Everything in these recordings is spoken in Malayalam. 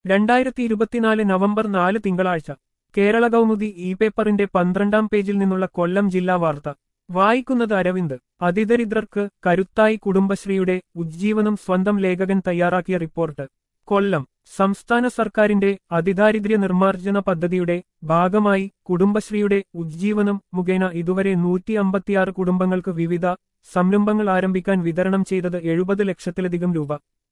രണ്ടായിരത്തി ഇരുപത്തിനാല് നവംബർ നാല് തിങ്കളാഴ്ച കേരള കൗമുദി ഇ പേപ്പറിന്റെ പന്ത്രണ്ടാം പേജിൽ നിന്നുള്ള കൊല്ലം ജില്ലാ വാർത്ത വായിക്കുന്നത് അരവിന്ദ് അതിദരിദ്രർക്ക് കരുത്തായി കുടുംബശ്രീയുടെ ഉജ്ജീവനം സ്വന്തം ലേഖകൻ തയ്യാറാക്കിയ റിപ്പോർട്ട് കൊല്ലം സംസ്ഥാന സർക്കാരിന്റെ അതിദാരിദ്ര്യ നിർമ്മാർജ്ജന പദ്ധതിയുടെ ഭാഗമായി കുടുംബശ്രീയുടെ ഉജ്ജീവനം മുഖേന ഇതുവരെ നൂറ്റി അമ്പത്തിയാറ് കുടുംബങ്ങൾക്ക് വിവിധ സംരംഭങ്ങൾ ആരംഭിക്കാൻ വിതരണം ചെയ്തത് എഴുപത് ലക്ഷത്തിലധികം രൂപ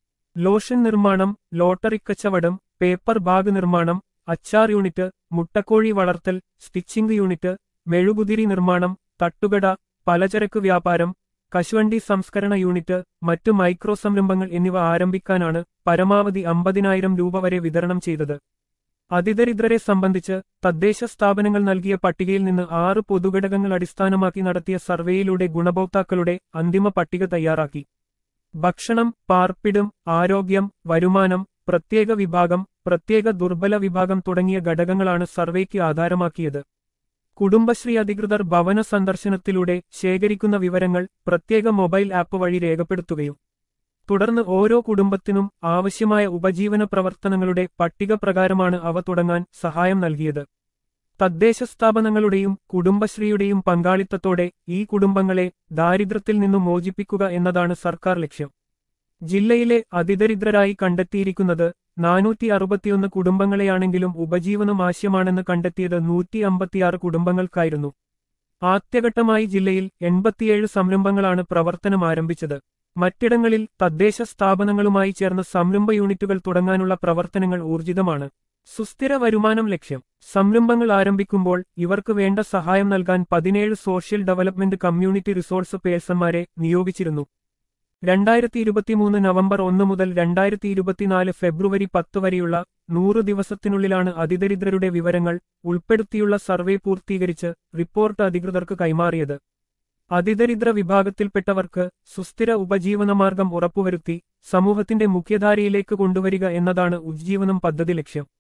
ലോഷൻ നിർമ്മാണം ലോട്ടറി കച്ചവടം പേപ്പർ ബാഗ് നിർമ്മാണം അച്ചാർ യൂണിറ്റ് മുട്ടക്കോഴി വളർത്തൽ സ്റ്റിച്ചിംഗ് യൂണിറ്റ് മെഴുകുതിരി നിർമ്മാണം തട്ടുകട പലചരക്ക് വ്യാപാരം കശുവണ്ടി സംസ്കരണ യൂണിറ്റ് മറ്റു മൈക്രോ സംരംഭങ്ങൾ എന്നിവ ആരംഭിക്കാനാണ് പരമാവധി അമ്പതിനായിരം രൂപ വരെ വിതരണം ചെയ്തത് അതിദരിദ്രരെ സംബന്ധിച്ച് തദ്ദേശ സ്ഥാപനങ്ങൾ നൽകിയ പട്ടികയിൽ നിന്ന് ആറ് പൊതുഘടകങ്ങൾ അടിസ്ഥാനമാക്കി നടത്തിയ സർവേയിലൂടെ ഗുണഭോക്താക്കളുടെ അന്തിമ പട്ടിക തയ്യാറാക്കി ഭക്ഷണം പാർപ്പിടം ആരോഗ്യം വരുമാനം പ്രത്യേക വിഭാഗം പ്രത്യേക ദുർബല വിഭാഗം തുടങ്ങിയ ഘടകങ്ങളാണ് സർവേക്ക് ആധാരമാക്കിയത് കുടുംബശ്രീ അധികൃതർ ഭവന സന്ദർശനത്തിലൂടെ ശേഖരിക്കുന്ന വിവരങ്ങൾ പ്രത്യേക മൊബൈൽ ആപ്പ് വഴി രേഖപ്പെടുത്തുകയും തുടർന്ന് ഓരോ കുടുംബത്തിനും ആവശ്യമായ ഉപജീവന പ്രവർത്തനങ്ങളുടെ പട്ടിക പ്രകാരമാണ് അവ തുടങ്ങാൻ സഹായം നൽകിയത് തദ്ദേശ സ്ഥാപനങ്ങളുടെയും കുടുംബശ്രീയുടെയും പങ്കാളിത്തത്തോടെ ഈ കുടുംബങ്ങളെ ദാരിദ്ര്യത്തിൽ നിന്നും മോചിപ്പിക്കുക എന്നതാണ് സർക്കാർ ലക്ഷ്യം ജില്ലയിലെ അതിദരിദ്രരായി കണ്ടെത്തിയിരിക്കുന്നത് നാനൂറ്റി അറുപത്തിയൊന്ന് കുടുംബങ്ങളെയാണെങ്കിലും ഉപജീവനം ആവശ്യമാണെന്ന് കണ്ടെത്തിയത് നൂറ്റി അമ്പത്തിയാറ് കുടുംബങ്ങൾക്കായിരുന്നു ആദ്യഘട്ടമായി ജില്ലയിൽ എൺപത്തിയേഴ് സംരംഭങ്ങളാണ് പ്രവർത്തനം ആരംഭിച്ചത് മറ്റിടങ്ങളിൽ തദ്ദേശ സ്ഥാപനങ്ങളുമായി ചേർന്ന് സംരംഭ യൂണിറ്റുകൾ തുടങ്ങാനുള്ള പ്രവർത്തനങ്ങൾ ഊർജിതമാണ് സുസ്ഥിര വരുമാനം ലക്ഷ്യം സംരംഭങ്ങൾ ആരംഭിക്കുമ്പോൾ ഇവർക്ക് വേണ്ട സഹായം നൽകാൻ പതിനേഴ് സോഷ്യൽ ഡെവലപ്മെന്റ് കമ്മ്യൂണിറ്റി റിസോഴ്സ് പേഴ്സൺമാരെ നിയോഗിച്ചിരുന്നു രണ്ടായിരത്തി ഇരുപത്തിമൂന്ന് നവംബർ ഒന്ന് മുതൽ രണ്ടായിരത്തി ഇരുപത്തിനാല് ഫെബ്രുവരി പത്ത് വരെയുള്ള നൂറ് ദിവസത്തിനുള്ളിലാണ് അതിദരിദ്രരുടെ വിവരങ്ങൾ ഉൾപ്പെടുത്തിയുള്ള സർവേ പൂർത്തീകരിച്ച് റിപ്പോർട്ട് അധികൃതർക്ക് കൈമാറിയത് അതിദരിദ്ര വിഭാഗത്തിൽപ്പെട്ടവർക്ക് സുസ്ഥിര ഉപജീവനമാർഗം ഉറപ്പുവരുത്തി സമൂഹത്തിന്റെ മുഖ്യധാരയിലേക്ക് കൊണ്ടുവരിക എന്നതാണ് ഉജ്ജീവനം പദ്ധതി ലക്ഷ്യം